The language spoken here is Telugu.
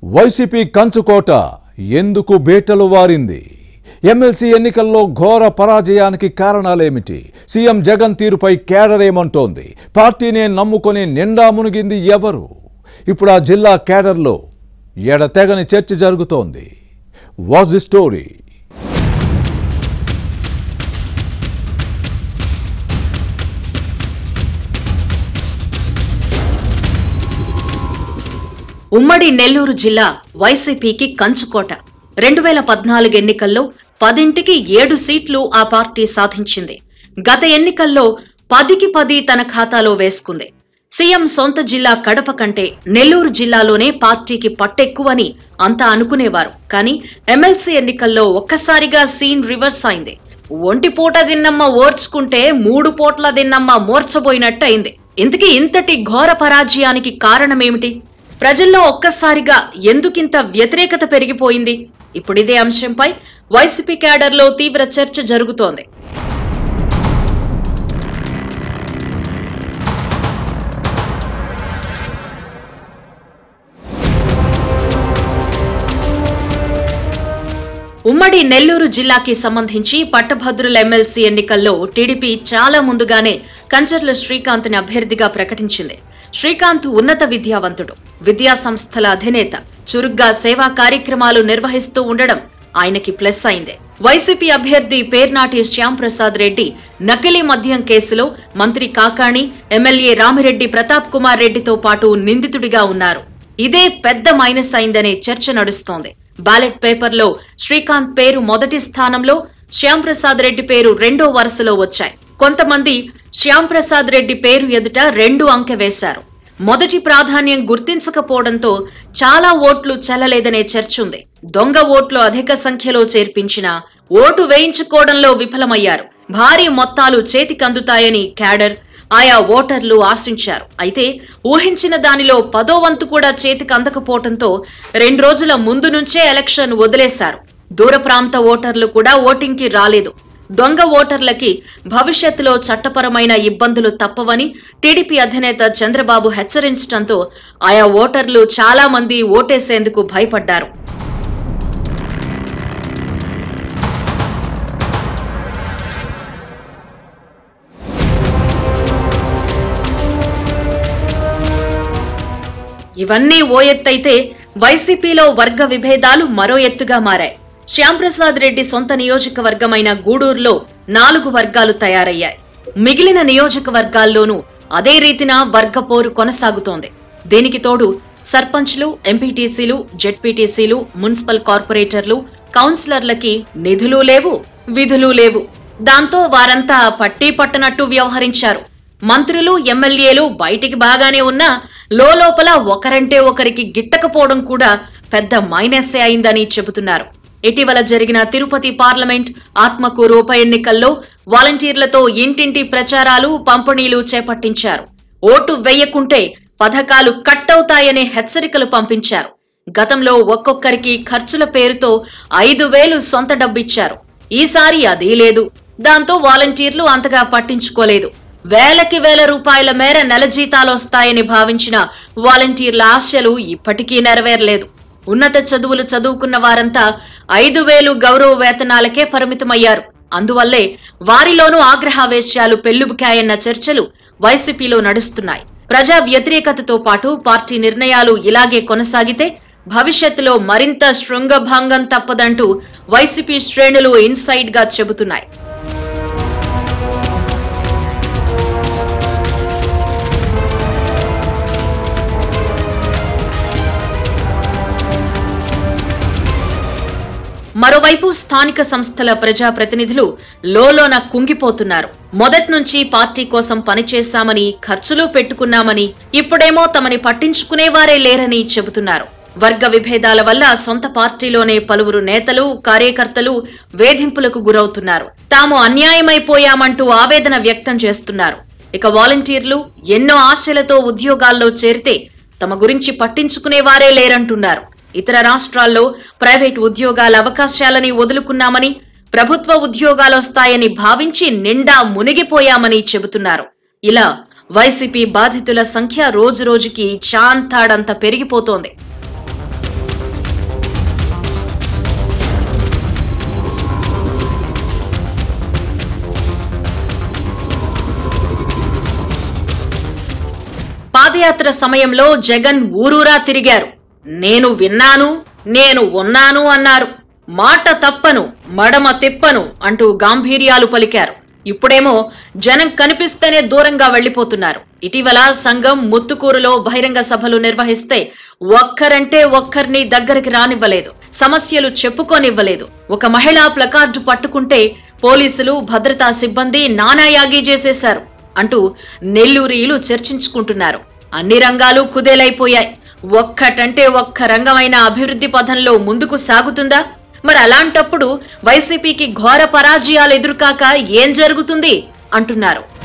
వైసీపీ కంచుకోట ఎందుకు బేటలు వారింది ఎమ్మెల్సీ ఎన్నికల్లో ఘోర పరాజయానికి కారణాలేమిటి సీఎం జగన్ తీరుపై కేడర్ ఏమంటోంది పార్టీనే నమ్ముకొని నిండా మునిగింది ఎవరు ఇప్పుడు ఆ జిల్లా కేడర్లో ఎడతెగని చర్చ జరుగుతోంది వాజ్ ది స్టోరీ ఉమ్మడి నెల్లూరు జిల్లా వైసీపీకి కంచుకోట రెండు వేల పద్నాలుగు ఎన్నికల్లో పదింటికి ఏడు సీట్లు ఆ పార్టీ సాధించింది గత ఎన్నికల్లో పదికి పది తన ఖాతాలో వేసుకుంది సీఎం సొంత జిల్లా కడప కంటే నెల్లూరు జిల్లాలోనే పార్టీకి పట్టెక్కువని అంతా అనుకునేవారు కానీ ఎమ్మెల్సీ ఎన్నికల్లో ఒక్కసారిగా సీన్ రివర్స్ అయింది ఒంటి పూట తిన్నమ్మ ఓర్చుకుంటే మూడు పూట్ల తిన్నమ్మ మోర్చబోయినట్టయింది ఇంతకీ ఇంతటి ఘోర పరాజయానికి కారణమేమిటి ప్రజల్లో ఒక్కసారిగా ఎందుకింత వ్యతిరేకత పెరిగిపోయింది ఇప్పుడు ఇదే అంశంపై వైసీపీ క్యాడర్లో తీవ్ర చర్చ జరుగుతోంది ఉమ్మడి నెల్లూరు జిల్లాకి సంబంధించి పట్టభద్రుల ఎమ్మెల్సీ ఎన్నికల్లో టీడీపీ చాలా ముందుగానే కంచర్ల శ్రీకాంత్ ని అభ్యర్థిగా ప్రకటించింది శ్రీకాంత్ ఉన్నత విద్యావంతుడు విద్యా సంస్థల అధినేత చురుగ్గా సేవా కార్యక్రమాలు నిర్వహిస్తూ ఉండడం ఆయనకి ప్లస్ అయింది వైసీపీ అభ్యర్థి పేర్నాటి శ్యాంప్రసాద్ రెడ్డి నకిలీ మద్యం కేసులో మంత్రి కాకాణి ఎమ్మెల్యే రామిరెడ్డి ప్రతాప్ కుమార్ రెడ్డితో పాటు నిందితుడిగా ఉన్నారు ఇదే పెద్ద మైనస్ అయిందనే చర్చ నడుస్తోంది బ్యాలెట్ పేపర్లో శ్రీకాంత్ పేరు మొదటి స్థానంలో శ్యాంప్రసాద్ రెడ్డి పేరు రెండో వరుసలో వచ్చాయి కొంతమంది శ్యాంప్రసాద్ రెడ్డి పేరు ఎదుట రెండు అంకె వేశారు మొదటి ప్రాధాన్యం గుర్తించకపోవడంతో చాలా ఓట్లు చెల్లలేదనే చర్చ ఉంది దొంగ ఓట్లు అధిక సంఖ్యలో చేర్పించిన ఓటు వేయించుకోవడంలో విఫలమయ్యారు భారీ మొత్తాలు చేతికందుతాయని క్యాడర్ ఆయా ఓటర్లు ఆశించారు అయితే ఊహించిన దానిలో పదో వంతు కూడా చేతికి అందకపోవడంతో రెండు రోజుల ముందు నుంచే ఎలక్షన్ వదిలేశారు దూర ప్రాంత ఓటర్లు కూడా ఓటింగ్కి రాలేదు దొంగ ఓటర్లకి భవిష్యత్తులో చట్టపరమైన ఇబ్బందులు తప్పవని టీడీపీ అధినేత చంద్రబాబు హెచ్చరించడంతో ఆయా ఓటర్లు చాలా మంది ఓటేసేందుకు భయపడ్డారు ఇవన్నీ ఓ ఎత్తైతే వైసీపీలో వర్గ విభేదాలు మరో ఎత్తుగా మారాయి శ్యాంప్రసాద్ రెడ్డి సొంత నియోజకవర్గమైన గూడూరులో నాలుగు వర్గాలు తయారయ్యాయి మిగిలిన నియోజకవర్గాల్లోనూ అదే రీతిన వర్గ పోరు కొనసాగుతోంది దీనికి తోడు సర్పంచ్లు ఎంపీటీసీలు జెడ్పీటీసీలు మున్సిపల్ కార్పొరేటర్లు కౌన్సిలర్లకి నిధులు లేవు విధులు లేవు దాంతో వారంతా పట్టీ పట్టనట్టు వ్యవహరించారు మంత్రులు ఎమ్మెల్యేలు బయటికి బాగానే ఉన్నా లోపల ఒకరంటే ఒకరికి గిట్టకపోవడం కూడా పెద్ద మైనస్సే అయిందని చెబుతున్నారు ఇటీవల జరిగిన తిరుపతి పార్లమెంట్ ఆత్మకూరు ఉప ఎన్నికల్లో వాలంటీర్లతో ఇంటింటి ప్రచారాలు పంపిణీలు చేపట్టించారు ఓటు వేయకుంటే పథకాలు కట్టవుతాయనే హెచ్చరికలు పంపించారు గతంలో ఒక్కొక్కరికి ఖర్చుల పేరుతో ఐదు వేలు సొంత డబ్బిచ్చారు ఈసారి అదీ లేదు దాంతో వాలంటీర్లు అంతగా పట్టించుకోలేదు వేలకి వేల రూపాయల మేర నెల జీతాలొస్తాయని భావించిన వాలంటీర్ల ఆశలు ఇప్పటికీ నెరవేరలేదు ఉన్నత చదువులు చదువుకున్న వారంతా ఐదు వేలు గౌరవ వేతనాలకే పరిమితమయ్యారు అందువల్లే వారిలోనూ ఆగ్రహావేశాలు పెల్లుబుకాయన్న చర్చలు వైసీపీలో నడుస్తున్నాయి ప్రజా వ్యతిరేకతతో పాటు పార్టీ నిర్ణయాలు ఇలాగే కొనసాగితే భవిష్యత్తులో మరింత శృంగభంగం తప్పదంటూ వైసీపీ శ్రేణులు ఇన్సైడ్ గా చెబుతున్నాయి మరోవైపు స్థానిక సంస్థల ప్రజా ప్రతినిధులు లోలోన కుంగిపోతున్నారు మొదటి నుంచి పార్టీ కోసం పనిచేశామని ఖర్చులు పెట్టుకున్నామని ఇప్పుడేమో తమని పట్టించుకునేవారే లేరని చెబుతున్నారు వర్గ విభేదాల వల్ల సొంత పార్టీలోనే పలువురు నేతలు కార్యకర్తలు వేధింపులకు గురవుతున్నారు తాము అన్యాయమైపోయామంటూ ఆవేదన వ్యక్తం చేస్తున్నారు ఇక వాలంటీర్లు ఎన్నో ఆశలతో ఉద్యోగాల్లో చేరితే తమ గురించి పట్టించుకునేవారే లేరంటున్నారు ఇతర రాష్ట్రాల్లో ప్రైవేట్ ఉద్యోగాల అవకాశాలని వదులుకున్నామని ప్రభుత్వ ఉద్యోగాలొస్తాయని భావించి నిండా మునిగిపోయామని చెబుతున్నారు ఇలా వైసీపీ బాధితుల సంఖ్య రోజురోజుకి చాంతాడంత పెరిగిపోతోంది పాదయాత్ర సమయంలో జగన్ ఊరూరా తిరిగారు నేను విన్నాను నేను ఉన్నాను అన్నారు మాట తప్పను మడమ తిప్పను అంటూ గాంభీర్యాలు పలికారు ఇప్పుడేమో జనం కనిపిస్తేనే దూరంగా వెళ్లిపోతున్నారు ఇటీవల సంఘం ముత్తుకూరులో బహిరంగ సభలు నిర్వహిస్తే ఒక్కరంటే ఒక్కరిని దగ్గరికి రానివ్వలేదు సమస్యలు చెప్పుకోనివ్వలేదు ఒక మహిళా ప్లకార్డు పట్టుకుంటే పోలీసులు భద్రతా సిబ్బంది నానాయాగి చేసేశారు అంటూ నెల్లూరీలు చర్చించుకుంటున్నారు అన్ని రంగాలు కుదేలైపోయాయి ఒక్కటంటే ఒక్క రంగమైన అభివృద్ధి పథంలో ముందుకు సాగుతుందా మరి అలాంటప్పుడు వైసీపీకి ఘోర పరాజయాలు ఎదురుకాక ఏం జరుగుతుంది అంటున్నారు